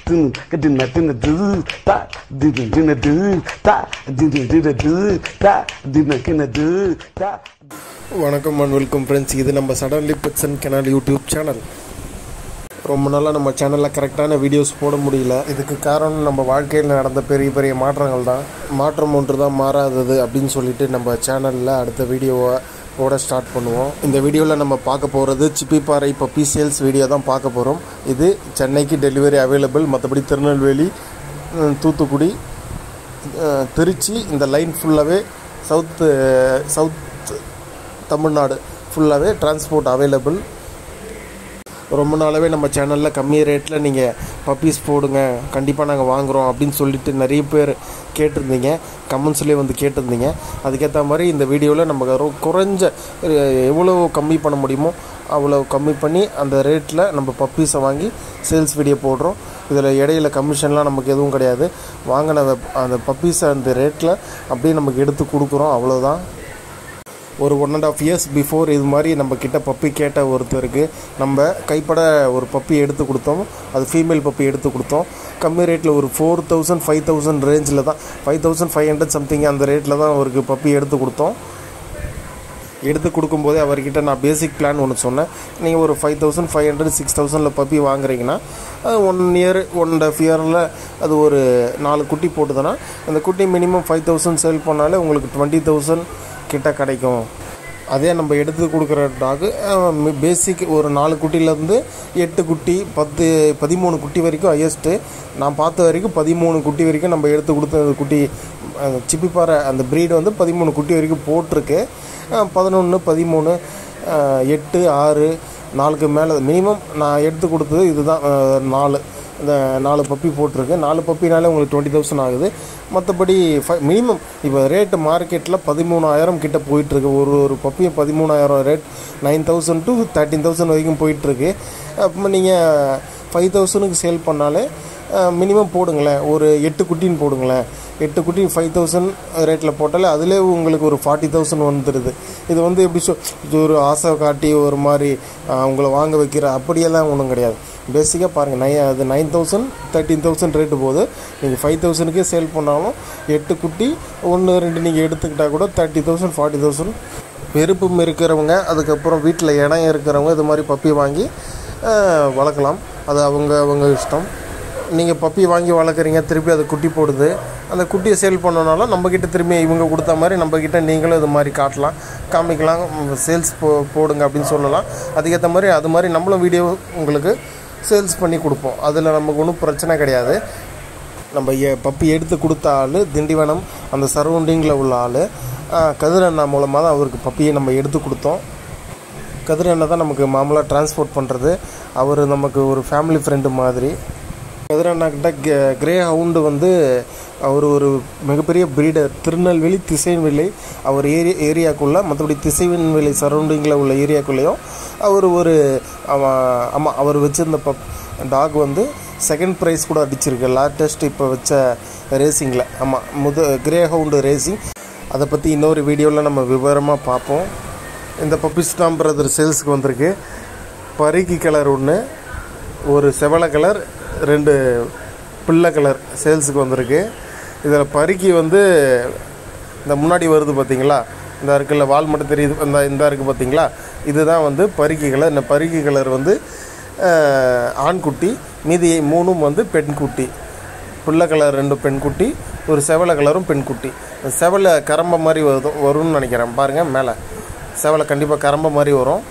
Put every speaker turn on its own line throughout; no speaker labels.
dun dun dun dun ta dun dun dun ta dun dun dun ta dun dun dun ta
வணக்கம் and welcome friends இது நம்ம suddenly pets and kennel YouTube channel ரொம்ப நாளாக நம்ம சேனலில் கரெக்டான videos போட முடியல இதுக்கு காரணம் நம்ம வாழ்க்கையில் நடந்த பெரிய பெரிய மாற்றங்கள் தான் மாற்றம் ஒன்று தான் மாறாதது அப்படின்னு சொல்லிட்டு நம்ம சேனலில் அடுத்த வீடியோவை போட ஸ்டார்ட் பண்ணுவோம் இந்த வீடியோவில் நம்ம பார்க்க போகிறது சிப்பிப்பாறை பப்பி சேல்ஸ் வீடியோ தான் பார்க்க போகிறோம் இது சென்னைக்கு டெலிவரி அவைலபிள் மற்றபடி திருநெல்வேலி ம், தூத்துக்குடி அஹ், திருச்சி இந்த லைன் ஃபுல்லாகவே சவுத்து சவுத் தமிழ்நாடு ஃபுல்லாகவே டிரான்ஸ்போர்ட் அவைலபிள் ரொம்ப நாளாகவே நம்ம சேனலில் கம்மி ரேட்டில் நீங்கள் பப்பீஸ் போடுங்க கண்டிப்பாக நாங்கள் வாங்குகிறோம் அப்படின்னு சொல்லிட்டு நிறைய பேர் கேட்டிருந்தீங்க கமெண்ட்ஸ்லேயே வந்து கேட்டிருந்தீங்க அதுக்கேற்ற மாதிரி இந்த வீடியோவில் நம்ம ரொ- குறைஞ்ச அஹ், எவ்வளோ கம்மி பண்ண முடியுமோ அவ்வளோ கம்மி பண்ணி அந்த ரேட்டில் நம்ம பப்பீஸை வாங்கி சேல்ஸ் வீடியோ போடுறோம் இதில் இடையில கமிஷன்லாம் நமக்கு எதுவும் கிடையாது வாங்கின வெப்- அந்த பப்பீஸை அந்த ரேட்டில் அப்படியே நமக்கு எடுத்து கொடுக்குறோம் அவ்வளோதான் ஒரு one and half years before இது மாதிரி நம்ம கிட்ட பப்பி கேட்ட ஒருத்தருக்கு நம்ம கைப்பட ஒரு பப்பி எடுத்து கொடுத்தோம் அது ஃபீமேல் பப்பி எடுத்து கொடுத்தோம் கம்மி ரேட்டில் ஒரு ஃபோர் தௌசண்ட் ஃபைவ் தௌசண்ட் ரேஞ்சில் தான் five thousand five hundred something அந்த ரேட்டில் தான் அவருக்கு பப்பி எடுத்து கொடுத்தோம் எடுத்து கொடுக்கும்போதே அவர்கிட்ட நான் பேசிக் பிளான் ஒன்று சொன்னேன் நீங்கள் ஒரு five thousand five hundred six தௌசண்டில் பப்பி வாங்குறீங்கன்னா one year one and half இயரில் அது ஒரு நாலு குட்டி போட்டுதுன்னா அந்த குட்டி மினிமம் ஃபைவ் தௌசண்ட் சேல் பண்ணாலே உங்களுக்கு டுவெண்ட்டி தௌசண்ட் கிட்ட கிடைக்கும் அதே நம்ம எடுத்து கொடுக்குற டாகு பேசிக் ஒரு நாலு குட்டிலேருந்து எட்டு குட்டி பத்து பதிமூணு குட்டி வரைக்கும் ஹையஸ்ட்டு நான் பார்த்த வரைக்கும் பதிமூணு குட்டி வரைக்கும் நம்ம எடுத்து கொடுத்த குட்டி அஹ், சிப்பிப்பாறை அந்த ப்ரீடு வந்து பதிமூணு குட்டி வரைக்கும் போட்டிருக்கு பதினொன்று பதிமூணு அஹ், எட்டு ஆறு நாலுக்கு மேலே மினிமம் நான் எடுத்து கொடுத்தது இதுதான் அஹ், நாலு இந்த நாலு பப்பி போட்டிருக்கு நாலு பப்பினாலே உங்களுக்கு டுவெண்ட்டி தௌசண்ட் ஆகுது மற்றபடி ஃபை மினிமம் இப்போ ரேட்டு மார்க்கெட்டில் பதிமூணாயிரம் கிட்ட போயிட்டுருக்கு ஒரு ஒரு பப்பியும் பதிமூணாயிரம் rate nine thousand to thirteen thousand வரைக்கும் போயிட்டுருக்கு அப்போ நீங்கள் ஃபைவ் தௌசண்ட்க்கு சேல் பண்ணாலே மினிமம் போடுங்களேன் ஒரு எட்டு குட்டின்னு போடுங்களேன் எட்டு குட்டி ஃபைவ் தௌசண்ட் ரேட்டில் போட்டாலே அதிலே உங்களுக்கு ஒரு ஃபார்ட்டி தௌசண்ட் வந்துடுது இது வந்து எப்படி சொ இது ஒரு ஆசை காட்டி ஒரு மாதிரி அஹ், உங்களை வாங்க வைக்கிற அப்படியெல்லாம் ஒன்றும் கிடையாது பேசிக்காக பாருங்கள் நை அது nine thousand thirteen thousand rate போகுது நீங்கள் ஃபைவ் தௌசண்ட்க்கே சேல் பண்ணாலும் எட்டு குட்டி ஒன்று ரெண்டு நீங்கள் எடுத்துக்கிட்டால் கூட தேர்ட்டி தௌசண்ட் ஃபார்ட்டி தௌசண்ட் விருப்பம் இருக்கிறவங்க அதுக்கப்புறம் வீட்டில் இடம் இருக்கிறவங்க இது மாதிரி பப்பி வாங்கி அஹ், வளர்க்கலாம் அது அவங்க அவங்க இஷ்டம் நீங்கள் பப்பி வாங்கி வளர்க்குறீங்க திருப்பி அது குட்டி போடுது அந்த குட்டியை சேல் பண்ணனாலும் நம்மக்கிட்ட திரும்பி இவங்க கொடுத்த மாதிரி நம்மக்கிட்ட நீங்களும் இது மாதிரி காட்டலாம் காமிக்கலாம் சேல்ஸ் போ போடுங்க அப்படின்னு சொல்லலாம் அதுக்கேற்ற மாதிரி அது மாதிரி நம்மளும் வீடியோ உங்களுக்கு சேல்ஸ் பண்ணி கொடுப்போம் அதில் நமக்கு ஒன்றும் பிரச்சனை கிடையாது நம்ம எ- பப்பி எடுத்து கொடுத்த ஆள் திண்டிவனம் அந்த சரௌண்டிங்கில் உள்ள ஆள் கதிரண்ணா மூலமாக தான் அவருக்கு பப்பியை நம்ம எடுத்து கொடுத்தோம் கதிரண்ணா தான் நமக்கு மாமூலாக டிரான்ஸ்போர்ட் பண்ணுறது அவர் நமக்கு ஒரு ஃபேமிலி ஃப்ரெண்டு மாதிரி கதிரண்ணா கிட்ட கே- கிரே ஹவுண்டு வந்து அவர் ஒரு மிகப்பெரிய பிரீடர் திருநெல்வேலி திசைவேலி அவர் ஏரியா ஏரியாக்குள்ளே மற்றபடி திசைவன்வேலி சரௌண்டிங்கில் உள்ள ஏரியாக்குள்ளேயும் அவர் ஒரு அவன் ஆமாம் அவர் வச்சிருந்த பப் டாக் வந்து செகண்ட் ப்ரைஸ் கூட அடிச்சிருக்கு லேட்டஸ்ட் இப்போ வச்ச ரேசிங்கில் ஆமாம் முத கிரே ஹவுண்டு ரேசிங் அதை பற்றி இன்னொரு வீடியோவில் நம்ம விவரமாக பார்ப்போம் இந்த பப்பிஸ் தான் பிரதர் சேல்ஸுக்கு வந்திருக்கு பருக்கி கலர் ஒன்று ஒரு செவலை கலர் ரெண்டு பிள்ளை கலர் சேல்ஸுக்கு வந்திருக்கு இதில் பருக்கி வந்து இந்த முன்னாடி வருது பார்த்தீங்களா இந்த இருக்குல்ல வால் மட்டும் தெரியுது இந்த இந்த இருக்குது பார்த்தீங்களா இதுதான் வந்து பருக்கி கலர் இந்த பருக்கி கலர் வந்து அஹ், ஆண்குட்டி மீதி மூணும் வந்து பெண்குட்டி பிள்ளை கலர் ரெண்டு பெண்குட்டி ஒரு செவலை கலரும் பெண்குட்டி இந்த செவலை கரம்ப மாதிரி வருது வரும்னு நினைக்கிறேன் பாருங்கள் மேலே செவலை கண்டிப்பாக கரம்ப மாதிரி வரும்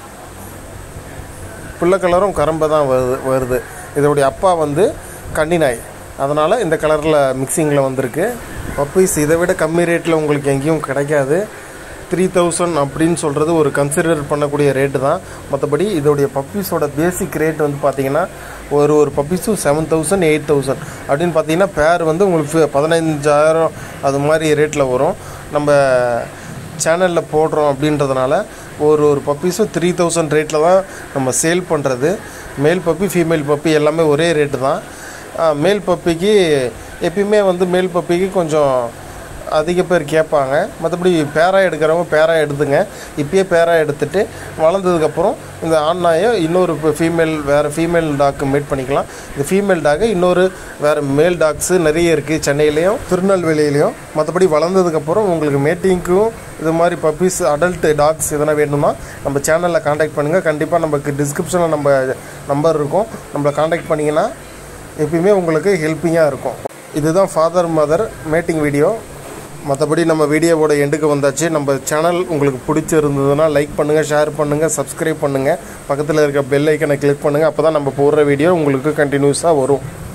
பிள்ளை கலரும் கரம்பை தான் வருது வருது இதோடைய அப்பா வந்து கன்னி நாய் அதனால் இந்த கலரில் மிக்சிங்கில் வந்திருக்கு பப்பீஸ் இதை விட கம்மி ரேட்டில் உங்களுக்கு எங்கேயும் கிடைக்காது த்ரீ தௌசண்ட் அப்படின்னு சொல்கிறது ஒரு கன்சிடர் பண்ணக்கூடிய ரேட்டு தான் மற்றபடி இதோடைய பப்பீஸோட பேசிக் ரேட் வந்து பார்த்தீங்கன்னா ஒரு ஒரு பப்பீஸும் செவன் தௌசண்ட் எயிட் தௌசண்ட் அப்படின்னு பார்த்தீங்கன்னா பேர் வந்து உங்களுக்கு பதினஞ்சாயிரம் அது மாதிரி ரேட்டில் வரும் நம்ம சேனலில் போடுறோம் அப்படின்றதுனால ஒரு ஒரு பப்பீஸும் த்ரீ தௌசண்ட் ரேட்டில் தான் நம்ம சேல் பண்ணுறது மேல் பப்பி ஃபீமேல் பப்பி எல்லாமே ஒரே ரேட்டு தான் மேல் பப்பிக்கு எப்பயுமே வந்து மேல் பப்பிக்கு கொஞ்சம் அதிக பேர் கேட்பாங்க மற்றபடி பேரா எடுக்கிறவங்க பேரா எடுத்துங்க இப்பயே பேரா எடுத்துட்டு வளர்ந்ததுக்கப்புறம் இந்த ஆண் நாயை இன்னொரு ஃபீமேல் வேறு ஃபீமேல் டாக்கு மேட் பண்ணிக்கலாம் இந்த ஃபீமேல் டாகை இன்னொரு வேறு மேல் டாக்ஸு நிறைய இருக்குது சென்னையிலையும் திருநெல்வேலியிலையும் மற்றபடி வளர்ந்ததுக்கப்புறம் உங்களுக்கு மேட்டிங்க்கும் இது மாதிரி பப்பீஸ் அடல்ட் டாக்ஸ் எதனா வேணும்னா நம்ம சேனலில் காண்டாக்ட் பண்ணுங்கள் கண்டிப்பாக நமக்கு டிஸ்கிரிப்ஷனில் நம்ம நம்பர் இருக்கும் நம்மளை காண்டாக்ட் பண்ணிங்கன்னா எப்பயுமே உங்களுக்கு ஹெல்ப்பிங்காக இருக்கும் இதுதான் ஃபாதர் மதர் மேட்டிங் வீடியோ மற்றபடி நம்ம வீடியோவோட எண்டுக்கு வந்தாச்சு நம்ம சேனல் உங்களுக்கு பிடிச்சிருந்ததுன்னா லைக் பண்ணுங்கள் ஷேர் பண்ணுங்கள் சப்ஸ்கிரைப் பண்ணுங்கள் பக்கத்தில் இருக்க பெல் ஐக்கனை கிளிக் பண்ணுங்கள் அப்போ தான் நம்ம போடுற வீடியோ உங்களுக்கு கண்டினியூஸாக வரும்